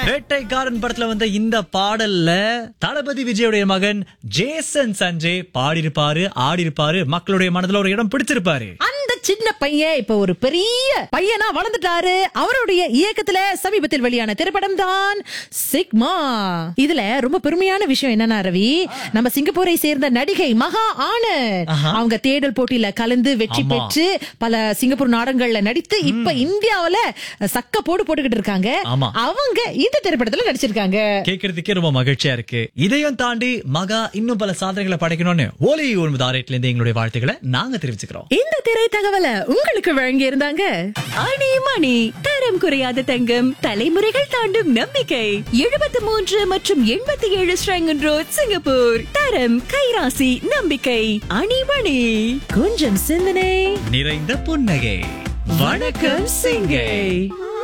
வேட்டைக்காரன் படத்துல வந்த இந்த பாடல்ல தளபதி விஜயுடைய மகன் ஜேசன் சஞ்சய் பாடியிருப்பாரு ஆடியிருப்பாரு மக்களுடைய மனதுல ஒரு இடம் பிடிச்சிருப்பாரு அந்த சின்ன பையன் இப்ப ஒரு பெரிய பையனா வளர்ந்துட்டாரு அவருடைய இயக்கத்துல சமீபத்தில் வெளியான திரைப்படம் தான் சிக்மா இதுல ரொம்ப பெருமையான விஷயம் என்னன்னா ரவி நம்ம சிங்கப்பூரை சேர்ந்த நடிகை மகா ஆனந்த் ஆஹா. அவங்க தேடல் போட்டியில கலந்து வெற்றி ஆமா. பெற்று பல சிங்கப்பூர் நாடகங்கள்ல நடித்து இப்ப இந்தியாவுல சக்க போடு போட்டுக்கிட்டு இருக்காங்க ஆமா. அவங்க இந்த திரைப்படத்துல நடிச்சிருக்காங்க கேட்கறதுக்கே ரொம்ப மகிழ்ச்சியா இருக்கு இதையும் தாண்டி மகா இன்னும் பல சாதனைகளை படைக்கணும்னு ஓலி ஒன்பது ஆரேட்ல இருந்து எங்களுடைய வாழ்த்துக்களை நாங்க தெரிவிச்சுக்கிறோம் இந்த திரை தகவலை உங்களுக்கு வழங்கி இருந்தாங்க ஆணி மணி தரம் குறையாத தங்கம் தலைமுறைகள் தாண்டும் நம்பிக்கை எழுபத்தி மூன்று மற்றும் எண்பத்தி ஏழு ஸ்ரங்கன் ரோட் சிங்கப்பூர் தரம் கைராசி நம்பிக்கை அணிமணி கொஞ்சம் சிந்தனை நிறைந்த புன்னகை வணக்கம் சிங்கை